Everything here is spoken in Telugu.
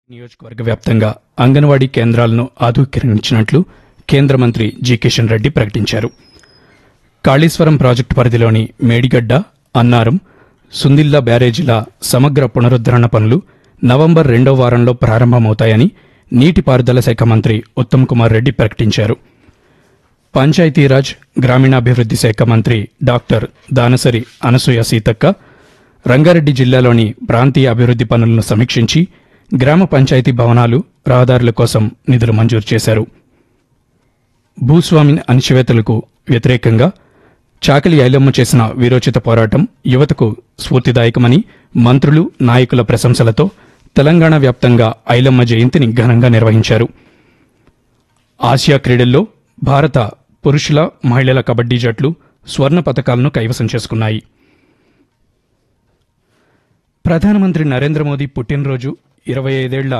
నియోజకవర్గ వ్యాప్తంగా అంగన్వాడీ కేంద్రాలను ఆధునీకరించినట్లు కేంద్ర మంత్రి జి కిషన్ రెడ్డి ప్రకటించారు కాళేశ్వరం ప్రాజెక్టు పరిధిలోని మేడిగడ్డ అన్నారం సుందిల్లా బ్యారేజీల సమగ్ర పునరుద్దరణ పనులు నవంబర్ రెండో వారంలో ప్రారంభమవుతాయని నీటిపారుదల శాఖ మంత్రి ఉత్తమ్ కుమార్ రెడ్డి ప్రకటించారు పంచాయతీరాజ్ గ్రామీణాభివృద్ధి శాఖ మంత్రి డాక్టర్ దానసరి అనసూయ సీతక్క రంగారెడ్డి జిల్లాలోని ప్రాంతీయ అభివృద్ధి పనులను సమీక్షించి గ్రామ పంచాయతీ భవనాలు రహదారుల కోసం నిధులు మంజూరు చేశారు భూస్వామి అణచివేతలకు వ్యతిరేకంగా చాకలి ఐలమ్మ చేసిన వీరోచిత పోరాటం యువతకు స్ఫూర్తిదాయకమని మంత్రులు నాయకుల ప్రశంసలతో తెలంగాణ వ్యాప్తంగా ఐలమ్మ జయంతిని ఘనంగా నిర్వహించారు ఆసియా క్రీడల్లో భారత పురుషుల మహిళల కబడ్డీ జట్లు స్వర్ణ పతకాలను కైవసం చేసుకున్నాయి ప్రధానమంత్రి నరేంద్ర మోదీ పుట్టినరోజు ఇరవై ఐదేళ్ల